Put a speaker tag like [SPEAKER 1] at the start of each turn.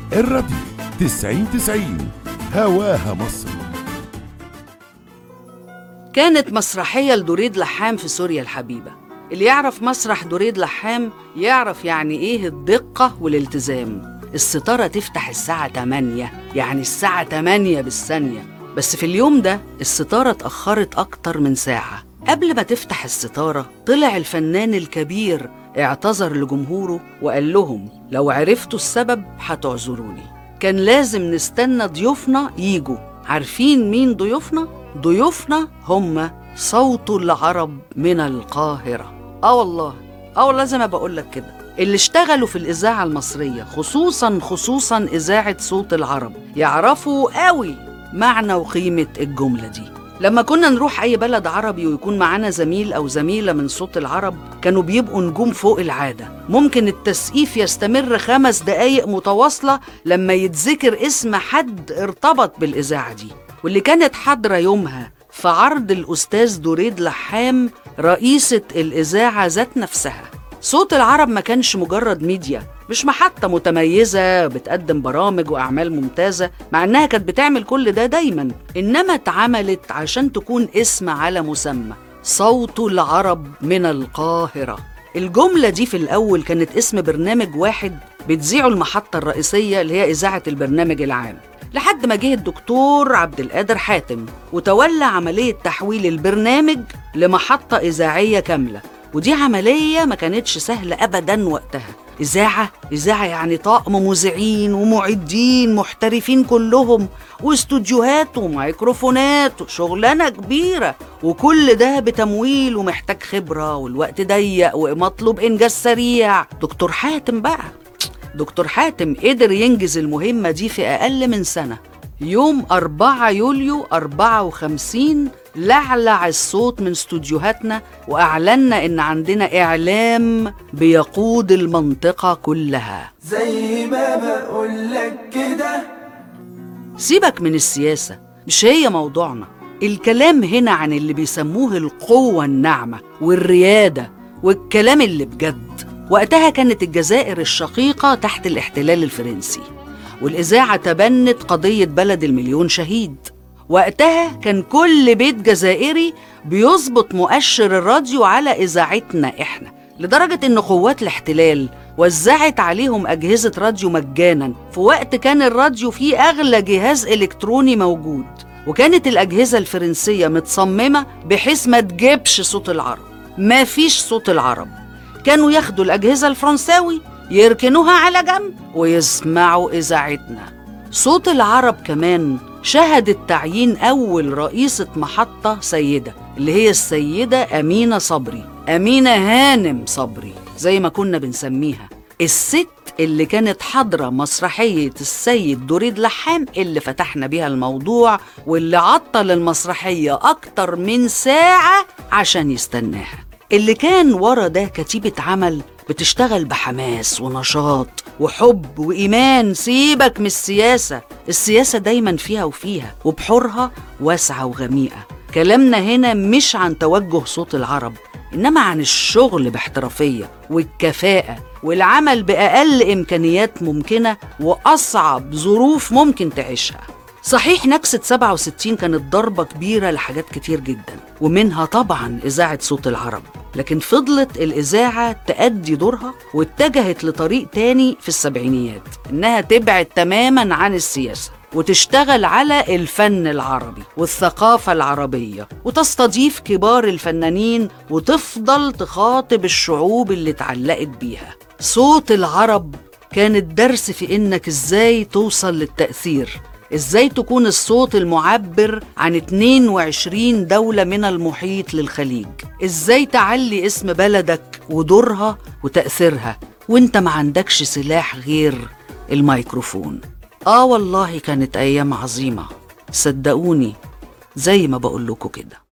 [SPEAKER 1] الراديو تسعين تسعين هواها مصر
[SPEAKER 2] كانت مسرحية لدوريد لحام في سوريا الحبيبة اللي يعرف مسرح دوريد لحام يعرف يعني ايه الدقة والالتزام الستارة تفتح الساعة 8 يعني الساعة 8 بالثانية بس في اليوم ده الستارة اتأخرت أكتر من ساعة قبل ما تفتح الستارة طلع الفنان الكبير اعتذر لجمهوره وقال لهم لو عرفتوا السبب هتعذروني كان لازم نستنى ضيوفنا يجوا عارفين مين ضيوفنا؟ ضيوفنا هم صوت العرب من القاهرة اه والله اه والله زي ما بقول لك كده اللي اشتغلوا في الإذاعة المصرية خصوصا خصوصا إذاعة صوت العرب يعرفوا قوي معنى وقيمة الجملة دي لما كنا نروح أي بلد عربي ويكون معانا زميل أو زميلة من صوت العرب كانوا بيبقوا نجوم فوق العادة ممكن التسقيف يستمر خمس دقايق متواصلة لما يتذكر اسم حد ارتبط بالإذاعة دي واللي كانت حاضرة يومها في عرض الأستاذ دريد لحام رئيسة الإذاعة ذات نفسها صوت العرب ما كانش مجرد ميديا مش محطة متميزة بتقدم برامج وأعمال ممتازة مع إنها كانت بتعمل كل ده دايما إنما اتعملت عشان تكون اسم على مسمى صوت العرب من القاهرة الجملة دي في الأول كانت اسم برنامج واحد بتذيعه المحطة الرئيسية اللي هي إذاعة البرنامج العام لحد ما جه الدكتور عبد القادر حاتم وتولى عملية تحويل البرنامج لمحطة إذاعية كاملة ودي عملية ما كانتش سهلة أبدا وقتها إذاعة إذاعة يعني طاقم مذيعين ومعدين محترفين كلهم واستوديوهات وميكروفونات وشغلانة كبيرة وكل ده بتمويل ومحتاج خبرة والوقت ضيق ومطلوب إنجاز سريع دكتور حاتم بقى دكتور حاتم قدر ينجز المهمة دي في أقل من سنة يوم 4 يوليو 54 لعلع الصوت من استوديوهاتنا وأعلنا إن عندنا إعلام بيقود المنطقة كلها
[SPEAKER 3] زي ما بقولك كده
[SPEAKER 2] سيبك من السياسة مش هي موضوعنا الكلام هنا عن اللي بيسموه القوة الناعمة والريادة والكلام اللي بجد وقتها كانت الجزائر الشقيقة تحت الاحتلال الفرنسي والإذاعة تبنت قضية بلد المليون شهيد وقتها كان كل بيت جزائري بيظبط مؤشر الراديو على إذاعتنا إحنا لدرجة إن قوات الاحتلال وزعت عليهم أجهزة راديو مجانا في وقت كان الراديو فيه أغلى جهاز إلكتروني موجود وكانت الأجهزة الفرنسية متصممة بحيث ما تجيبش صوت العرب ما فيش صوت العرب كانوا ياخدوا الأجهزة الفرنساوي يركنوها على جنب ويسمعوا إذاعتنا صوت العرب كمان شهدت تعيين أول رئيسة محطة سيدة اللي هي السيدة أمينة صبري أمينة هانم صبري زي ما كنا بنسميها الست اللي كانت حاضرة مسرحية السيد دريد لحام اللي فتحنا بيها الموضوع واللي عطل المسرحية أكتر من ساعة عشان يستناها اللي كان ورا ده كتيبة عمل بتشتغل بحماس ونشاط وحب وإيمان سيبك من السياسة السياسة دايما فيها وفيها وبحورها واسعة وغميقة كلامنا هنا مش عن توجه صوت العرب إنما عن الشغل باحترافية والكفاءة والعمل بأقل إمكانيات ممكنة وأصعب ظروف ممكن تعيشها صحيح نكسة 67 كانت ضربة كبيرة لحاجات كتير جدا ومنها طبعا إذاعة صوت العرب لكن فضلت الإذاعة تأدي دورها واتجهت لطريق تاني في السبعينيات إنها تبعد تماما عن السياسة وتشتغل على الفن العربي والثقافة العربية وتستضيف كبار الفنانين وتفضل تخاطب الشعوب اللي اتعلقت بيها صوت العرب كانت درس في إنك إزاي توصل للتأثير ازاي تكون الصوت المعبر عن 22 دولة من المحيط للخليج ازاي تعلي اسم بلدك ودورها وتأثيرها وانت ما عندكش سلاح غير الميكروفون اه والله كانت ايام عظيمة صدقوني زي ما بقول لكم كده